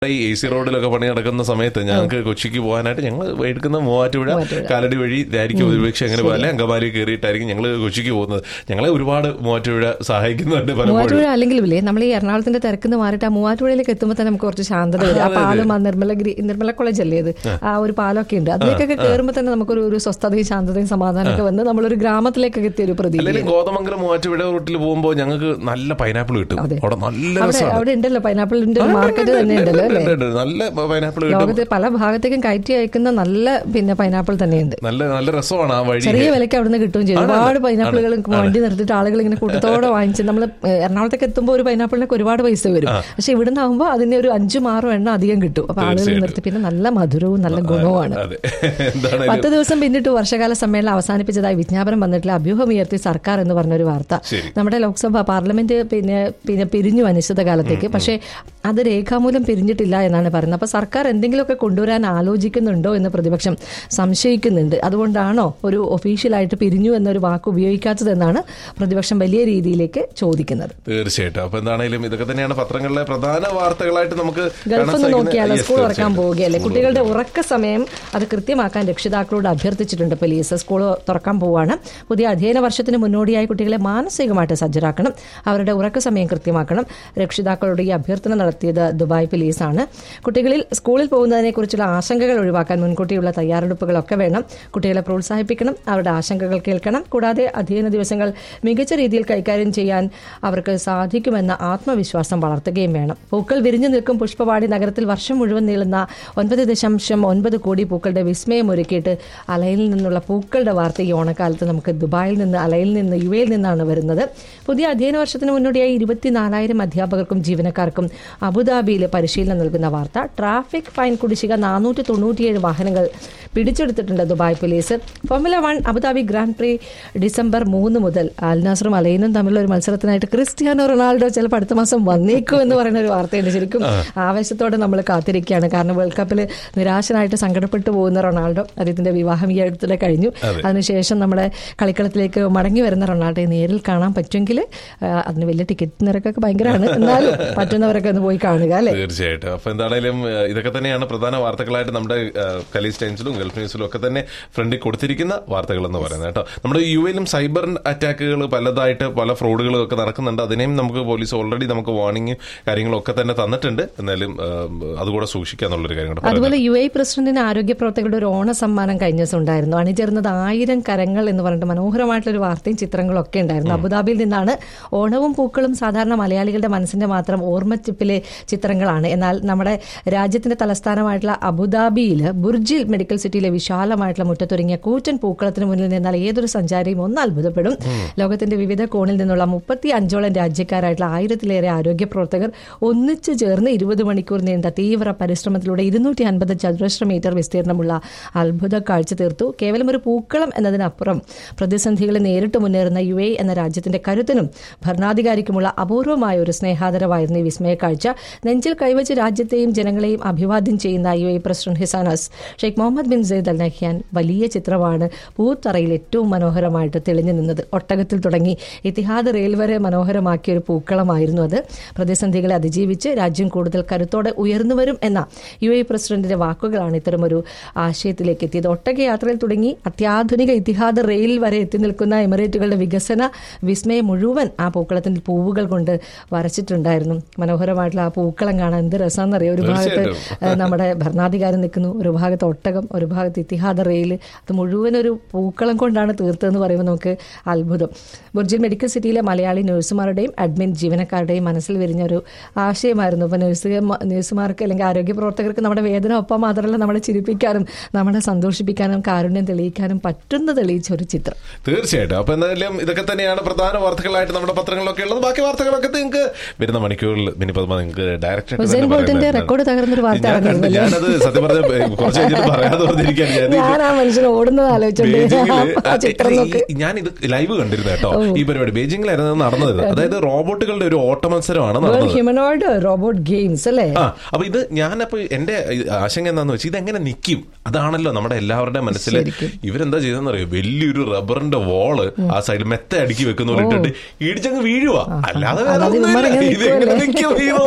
ഈ A C റോഡിലൊക്കെ പണി നടക്കുന്ന സമയത്ത് ഞങ്ങൾക്ക് കൊച്ചിക്ക് പോകാനായിട്ട് ഞങ്ങൾ എടുക്കുന്ന മൂവാറ്റുപുഴ മൂവാറ്റുപുഴ. കാലടി വഴി ഇതായിരിക്കും ഒരുപക്ഷെ അങ്ങനെ പോലെ അങ്കമാലി കയറിയിട്ടായിരിക്കും ഞങ്ങൾ കൊച്ചിക്ക് പോകുന്നത് ഞങ്ങളെ ഒരുപാട് മൂവാറ്റുപുഴ സഹായിക്കുന്നുണ്ട് പലപ്പോഴും മൂവാറ്റുപുഴ അല്ലെങ്കിൽ ഇല്ലേ നമ്മൾ ഈ എറണാകുളത്തിന്റെ തിരക്കുന്ന് മാറിയിട്ട് ആ മൂവാറ്റുപുഴയിലേക്ക് എത്തുമ്പോൾ തന്നെ നമുക്ക് കുറച്ച് ശാന്തത വരും ആ പാലം ആ നിർമ്മലഗിരി നിർമ്മല കോളേജ് അല്ലേ ഇത് ആ ഒരു പാലമൊക്കെ ഉണ്ട് അതിലേക്കൊക്കെ കയറുമ്പോൾ തന്നെ നമുക്കൊരു ഒരു സ്വസ്ഥതയും ശാന്തതയും സമാധാനമൊക്കെ വന്ന് നമ്മളൊരു ഗ്രാമത്തിലേക്കൊക്കെ എത്തിയ ഒരു പ്രതീതി അല്ലെങ്കിൽ ഗോതമംഗലം മൂവാറ്റുപുഴ റൂട്ടിൽ പോകുമ്പോൾ ഞങ്ങൾക്ക് നല്ല പൈനാപ്പിൾ കിട്ടും അതെ. അവിടെ നല്ല അവിടെ രസമാണ് അവിടെ ഉണ്ടല്ലോ പൈനാപ്പിളിന്റെ മാർക്കറ്റ് തന്നെ ഉണ്ടല്ലോ അല്ലേ ഉണ്ട്, ഉണ്ട്. നല്ല പൈനാപ്പിൾ കിട്ടും ലോകത്തെ പല ഭാഗത്തേക്കും കയറ്റി അയക്കുന്ന നല്ല പിന്നെ പൈനാപ്പിൾ തന്നെയുണ്ട് നല്ല നല്ല രസമാണ് ആ വഴി ചെറിയ വിലയ്ക്ക് അവിടുന്ന് കിട്ടുകയും ചെയ്യും ഒരുപാട് പൈനാപ്പിളുകൾ വണ്ടി നിർത്തിയിട്ട് ആളുകൾ ഇങ്ങനെ കൂട്ടത്തോടെ വാങ്ങിച്ച് നമ്മൾ എറണാകുളത്തേക്ക് എത്തുമ്പോൾ ഒരു പൈനാപ്പിളിനൊക്കെ ഒരുപാട് പൈസ വരും പക്ഷെ ഇവിടുന്ന് ആകുമ്പോൾ അതിന് ഒരു അഞ്ചും ആറും എണ്ണം അധികം കിട്ടും അപ്പൊ ആളുകൾ തീർച്ചയായിട്ടും. നിർത്തി പിന്നെ നല്ല മധുരവും നല്ല ഗുണവുമാണ് അതെ എന്താണ് പത്ത് ദിവസം പിന്നിട്ട് വർഷകാല സമ്മേളനം അവസാനിപ്പിച്ചതായി വിജ്ഞാപനം വന്നിട്ടുള്ള അഭ്യൂഹമുയർത്തി സർക്കാർ എന്ന് പറഞ്ഞൊരു വാർത്ത ശരി. നമ്മുടെ ലോക്സഭ പാർലമെന്റ് പിന്നെ പിന്നെ പിരിഞ്ഞു അനിശ്ചിതകാലത്തേക്ക് പക്ഷേ അത് രേഖാമൂലം പിരിഞ്ഞിട്ടില്ല എന്നാണ് പറയുന്നത് അപ്പൊ സർക്കാർ എന്തെങ്കിലുമൊക്കെ കൊണ്ടുവരാൻ ആലോചിക്കുന്നുണ്ടോ എന്ന് പ്രതിപക്ഷം സംശയിക്കുന്നുണ്ട് അതുകൊണ്ടാണോ ഒരു ഒഫീഷ്യലായിട്ട് പിരിഞ്ഞു എന്നൊരു വാക്ക് ഉപയോഗിക്കാത്തതെന്നാണ് പ്രതിപക്ഷം വലിയ രീതിയിലേക്ക് ചോദിക്കുന്നത് തീർച്ചയായിട്ടും അപ്പൊ എന്താണെങ്കിലും ഇതൊക്കെ തന്നെയാണ് പത്രങ്ങളിലെ പ്രധാന വാർത്തകളായിട്ട് നമുക്ക് കാണാൻ ഗൾഫ് ഒന്ന് സാധിക്കുന്ന- നോക്കിയാലോ Yes, സ്കൂൾ തുറക്കാൻ തീർച്ചയായിട്ടും. പോവുകയല്ലേ സ്കൂൾ കുട്ടികളുടെ ഉറക്ക സമയം അത് കൃത്യമാക്കാൻ രക്ഷിതാക്കളോട് അഭ്യർത്ഥിച്ചിട്ടുണ്ട് പോലീസ് സ്കൂൾ തുറക്കാൻ പോവാണ് പുതിയ അധ്യയന വർഷത്തിന് മുന്നോടിയായി കുട്ടികളെ മാനസികമായിട്ട് സജ്ജരാക്കണം അവരുടെ ഉറക്ക സമയം കൃത്യമാക്കണം രക്ഷിതാക്കളോട് ഈ അഭ്യർത്ഥന നടത്തിയത് ദുബായ് പോലീസാണ് കുട്ടികളിൽ സ്കൂളിൽ പോകുന്നതിനെക്കുറിച്ചുള്ള ആശങ്കകൾ ഒഴിവാക്കാൻ മുൻകൂട്ടിയുള്ള തയ്യാറെടുപ്പുകളൊക്കെ വേണം കുട്ടികളെ പ്രോത്സാഹിപ്പിക്കണം അവരുടെ ആശങ്കകൾ കേൾക്കണം കൂടാതെ അധ്യയന ദിവസങ്ങൾ മികച്ച രീതിയിൽ കൈകാര്യം ചെയ്യാൻ അവർക്ക് സാധിക്കുമെന്ന ആത്മവിശ്വാസം വളർത്തുകയും വേണം പൂക്കൾ വിരിഞ്ഞു നിൽക്കും പുഷ്പവാടി നഗരത്തിൽ വർഷം മുഴുവൻ നീളുന്ന ഒൻപത് ദശാംശം ഒൻപത് കോടി പൂക്കളുടെ വിസ്മയം ഒരുക്കിയിട്ട് അലയിൽ നിന്നുള്ള പൂക്കളുടെ വാർത്ത ഈ ഓണക്കാലത്ത് നമുക്ക് ദുബായിൽ നിന്ന് അലയിൽ നിന്ന് യു എയിൽ നിന്നാണ് വരുന്നത് പുതിയ അധ്യയന വർഷത്തിന് മുന്നോടിയായി ഇരുപത്തിനാലായിരം അധ്യാപകർക്കും ജീവനക്കാർക്കും അബുദാബിയിൽ പരിശീലനം നൽകുന്ന വാർത്ത ട്രാഫിക് ഫൈൻ കുടിശ്ശിക നാനൂറ്റി തൊണ്ണൂറ്റിയേഴ് വാഹനങ്ങൾ പിടിച്ചെടുത്തിട്ടുണ്ട് Dubai police formula one Abu Dhabi grand prix December മൂന്ന് മുതൽ അൽനാസറും അലൈനും തമ്മിലുള്ള ഒരു മത്സരത്തിനായിട്ട് ക്രിസ്ത്യാനോ റൊണാൾഡോ ചിലപ്പോൾ അടുത്ത മാസം വന്നേക്കും എന്ന് പറയുന്ന ഒരു വാർത്തയുണ്ട് ശരിക്കും ആവേശത്തോടെ നമ്മൾ കാത്തിരിക്കുകയാണ് കാരണം വേൾഡ് കപ്പിൽ നിരാശനായിട്ട് സങ്കടപ്പെട്ടു പോകുന്ന റൊണാൾഡോ അദ്ദേഹത്തിന്റെ വിവാഹം ഈ അടുത്തിടെ കഴിഞ്ഞു അതിനുശേഷം നമ്മുടെ കളിക്കളത്തിലേക്ക് മടങ്ങി വരുന്ന റൊണാൾഡോയെ നേരിൽ കാണാൻ പറ്റുമെങ്കിൽ ആ, അതിന് വലിയ ടിക്കറ്റ് നിരക്കൊക്കെ ഭയങ്കരമാണ് എന്നാലും പറ്റുന്നവരൊക്കെ ഒന്ന് പോയി കാണുക അല്ലേ തീർച്ചയായിട്ടും അപ്പൊ എന്താണേലും ഏഹ്, ഇതൊക്കെ തന്നെയാണ് പ്രധാന വാർത്തകളായിട്ട് നമ്മുടെ ഏഹ്, കലീസ് ടൈംസിലും ഗൾഫ് ന്യൂസിലും ഒക്കെ തന്നെ ഫ്രണ്ടിൽ കൊടുത്തിരിക്കുന്ന വാർത്തകൾ എന്ന് പറയുന്നത് കേട്ടോ നമ്മുടെ യു എയിലും സൈബർ അറ്റാക്കുകൾ പലതായിട്ട് പല ഫ്രോഡുകളും ഒക്കെ നടക്കുന്നുണ്ട് അതിനെയും നമുക്ക് പോലീസ് ഓൾറെഡി നമുക്ക് വാർണിംഗ് കാര്യങ്ങളും ഒക്കെ തന്നെ തന്നിട്ടുണ്ട് എന്നാലും ഏഹ്, അതുകൂടെ സൂക്ഷിക്കാന്നുള്ളൊരു കാര്യം കൂടെ അതുപോലെ യു എ പ്രസിഡന്റിന് ആരോഗ്യ പ്രവർത്തകരുടെ ഒരു ഓണ സമ്മാനം കഴിഞ്ഞ ദിവസം ഉണ്ടായിരുന്നു അണിചേർന്നത് ആയിരം കരങ്ങൾ എന്ന് പറഞ്ഞിട്ട് മനോഹരമായിട്ടുള്ള ഒരു വാർത്തയും ചിത്രങ്ങളും ഒക്കെ ഉണ്ടായിരുന്നു അബുദാബിയിൽ നിന്നാണ് ഓണവും പൂക്കളും സാധാരണ മലയാളികളുടെ മനസ്സിന്റെ മാത്രം ഓർമ്മച്ചിപ്പിലെ ചിത്രങ്ങളാണ് എന്നാൽ നമ്മുടെ രാജ്യത്തിന്റെ തലസ്ഥാനമായിട്ടുള്ള അബുദാബിയിൽ ബുർജിൽ മെഡിക്കൽ സിറ്റിയിലെ വിശാലമായിട്ടുള്ള മുറ്റത്തൊരുങ്ങിയ കൂറ്റൻ പൂക്കളത്തിന് മുന്നിൽ നിന്നാൽ ഏതൊരു സഞ്ചാരിയും ഒന്ന് അത്ഭുതപ്പെടും ലോകത്തിന്റെ വിവിധ കോണിൽ നിന്നുള്ള മുപ്പത്തി അഞ്ചോളം രാജ്യക്കാരായിട്ടുള്ള ആയിരത്തിലേറെ ആരോഗ്യ പ്രവർത്തകർ ഒന്നിച്ചു ചേർന്ന് ഇരുപത് മണിക്കൂർ നീണ്ട തീവ്ര പരിശ്രമത്തിലൂടെ ഇരുന്നൂറ്റി അൻപത് ചതുരശ്ര മീറ്റർ വിസ്തീർണമുള്ള അത്ഭുത കാഴ്ച തീർത്തു കേവലം ഒരു പൂക്കളം എന്നതിനപ്പുറം പ്രതിസന്ധികളെ നേരിട്ട് മുന്നേറുന്ന യു എ എന്ന രാജ്യത്തിന്റെ കരുത്തിനും ഭരണാധികാരിക്കുമുള്ള അപൂർവമായ ഒരു സ്നേഹാദരവായിരുന്നു ഈ വിസ്മയ കാഴ്ച നെഞ്ചിൽ കൈവച്ച് രാജ്യത്തെയും ജനങ്ങളെയും അഭിവാദ്യം ചെയ്യുന്ന U A president his highness Sheikh Mohammed bin Zayed Al Nahyan വലിയ ചിത്രമാണ് പൂത്തറയിൽ ഏറ്റവും മനോഹരമായിട്ട് തെളിഞ്ഞു നിന്നത് ഒട്ടകത്തിൽ തുടങ്ങി ഇത്തിഹാദ് റെയിൽ വരെ മനോഹരമാക്കിയ ഒരു പൂക്കളമായിരുന്നു അത് പ്രതിസന്ധികളെ അതിജീവിച്ച് രാജ്യം കൂടുതൽ കരുത്തോടെ ഉയർന്നു വരും എന്ന യു എ പ്രസിഡന്റിന്റെ വാക്കുകളാണ് ഇത്തരമൊരു ആശയത്തിലേക്ക് എത്തിയത് ഒട്ടക യാത്രയിൽ തുടങ്ങി അത്യാധുനിക ഇത്തിഹാദ് റെയിൽ വരെ എത്തി നിൽക്കുന്ന എമിറേറ്റുകളുടെ വികസന വിസ്മയം മുഴുവൻ ആ പൂക്കളത്തിന്റെ പൂവുകൾ കൊണ്ട് വരച്ചിട്ടുണ്ടായിരുന്നു മനോഹരമായിട്ടുള്ള ആ പൂക്കളം കാണാൻ എന്ത് രസമാണെന്നറിയാം ഒരു ഭാഗത്ത് തീർച്ചയായിട്ടും. ഏഹ്, നമ്മുടെ ഭരണാധികാരി നിൽക്കുന്നു ഒരു ഭാഗത്ത് ഒട്ടകം ഒരു ഭാഗത്ത് ഇത്തിഹാദ റെയിൽ അത് മുഴുവൻ ഒരു പൂക്കളം കൊണ്ടാണ് തീർത്തതെന്ന് പറയുമ്പോൾ നമുക്ക് അത്ഭുതം ബുർജിൽ മെഡിക്കൽ സിറ്റിയിലെ മലയാളി നഴ്സുമാരുടെയും അഡ്മിൻ ജീവനക്കാരുടെയും മനസ്സിൽ വിരിഞ്ഞ ഒരു ആശയമായിരുന്നു ഇപ്പൊ നഴ്സ് നഴ്സുമാർക്ക് അല്ലെങ്കിൽ ആരോഗ്യ പ്രവർത്തകർക്ക് നമ്മുടെ വേദന ഒപ്പം മാത്രമല്ല നമ്മളെ ചിരിപ്പിക്കാനും നമ്മളെ സന്തോഷിപ്പിക്കാനും കാരുണ്യം തെളിയിക്കാനും പറ്റുന്ന തെളിയിച്ച ഒരു ചിത്രം തീർച്ചയായിട്ടും അപ്പൊ എന്തായാലും ഇതൊക്കെ തന്നെയാണ് പ്രധാന വാർത്തകളായിട്ട് നമ്മുടെ പത്രങ്ങളിലൊക്കെ ഉള്ളത് ബാക്കി വാർത്തകളൊക്കെ നിങ്ങൾക്ക് വരുന്ന മണിക്കൂറിൽ മിനി പത്മ നിങ്ങൾക്ക് ഡയറക്റ്റ് ഹുസൈൻ ബോൾട്ടിന്റെ റെക്കോർഡ് തകർന്നൊരു വാർത്ത ഇറങ്ങിയിരുന്നല്ലേ? ഞാനത് സത്യം പറഞ്ഞ കുറച്ച് കഴിഞ്ഞിട്ട് പറയാതെ പറഞ്ഞിരിക്കുകയാണ് ഞാൻ ഇത് ഞാൻ ആ മനുഷ്യൻ ഓടുന്നത് ആലോചിച്ചോണ്ട് ബീജിംഗില് ആ ചിത്രം നോക്ക് ഞാൻ ഇത് ലൈവ് കണ്ടിരുന്നു കേട്ടോ ഈ പരിപാടി ബീജിംഗിലായിരുന്നു ഇത് നടന്നത് അതായത് റോബോട്ടുകളുടെ ഒരു ഓട്ട മത്സരമാണ് നടന്നത് ഹ്യൂമനോയിഡ് റോബോട്ട് ഗെയിംസ് അല്ലേ ആ അപ്പൊ ഇത് ഞാനപ്പോ എന്റെ ആശങ്ക എന്താന്ന് വെച്ചാൽ ഇതെങ്ങനെ നിൽക്കും അതാണല്ലോ നമ്മുടെ എല്ലാവരുടെയും മനസ്സിൽ ശരിക്കും. ഇവരെന്താ ചെയ്തെന്ന് അറിയോ വലിയൊരു റബ്ബറിന്റെ വോള് ആ സൈഡിൽ മെത്ത അടുക്കി വെക്കുന്ന പോലെ ഇട്ടിട്ട് ഇടിച്ചങ്ങ് വീഴുക അല്ലാതെ വേറെ അല്ലാതെ ഒന്നുമില്ല. ഇവന്മാരിങ്ങനെ ഇത് എങ്ങനെ നിൽക്കുവല്ലേ? നിൽക്കും ഈ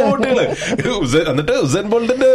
കുട്ടികള് ഉസൈൻ- എന്നിട്ട് ഉസൈൻ ബോൾട്ടിന്റെ